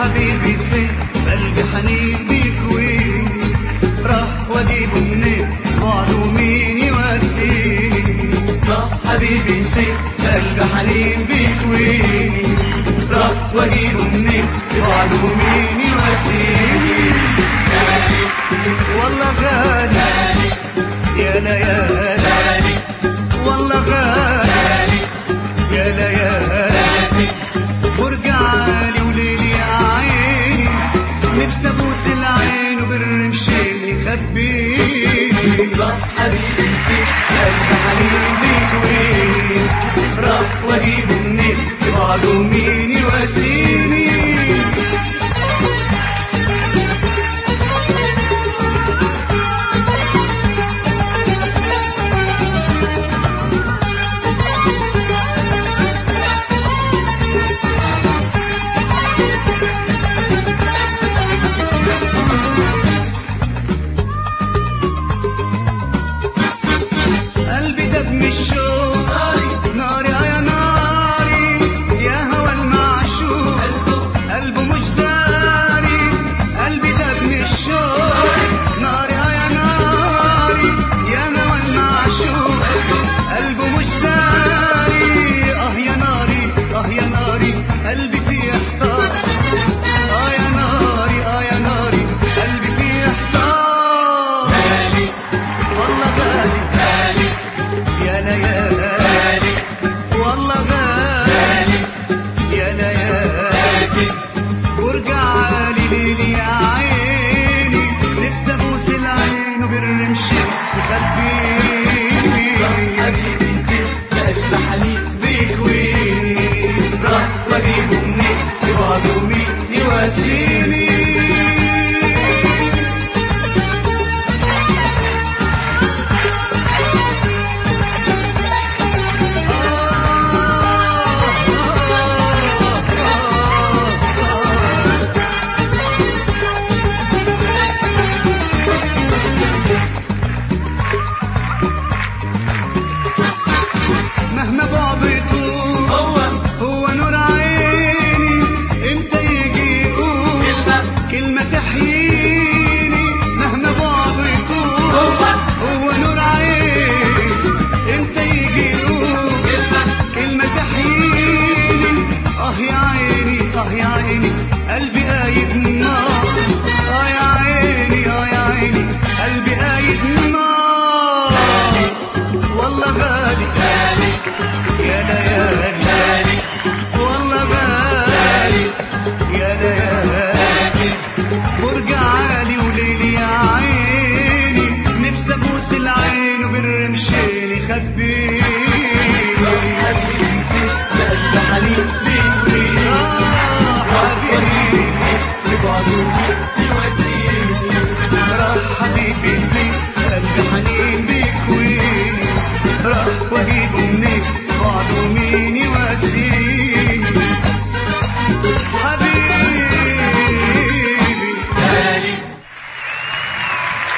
حبيبي فين قلبي حنين بيك وين راح واجيبه منين بعده مين يواسيني راح حبيبي فين قلبي حنين بيك وين راح واجيبه منين بعده مين يواسيني والله غالي يا ليالي والله غالي يا ليالي وارجعلي وليلي يا عيني نفسي ابوس العين وبالرمشين يخبيني راح حبيبي قلبي حبيبي وين راح واجيبه منين بعده مين يواسيني قلبي دب من الشوق ناري يا ناري يا هوى المعشوق قلبه مش داري قلبي دب من الشوق ناري يا ناري يا هوى المعشوق قلبه مش داري اه يا ناري اه يا ناري قلبي فيه احتار اه يا ناري اه يا ناري قلبي فيه احتار والله غالي يا ليالي والله غالي يا ليالي وارجع لي ليلي يا عيني نفسي ابوس العين وبالرمش يخبيني بيك وين راح واجيبه منين يقعدوا مين يواسيني مهما بعد يطول هو هو نور عيني امتى يجي يقول كلمة كلمة تحييني مهما بعد يطول هو هو نور عيني امتى يجي يقول كلمة كلمة تحييني اه يا عيني اه يا عيني قلبي قايد نار اه يا عيني اه يا عيني قلبي قايد نار والله غالي غالي يا ليالي غالي والله غالي يا ليالي وارجع لي وليلي يا عيني نفسي ابوس العين وبالرمشين يخبيني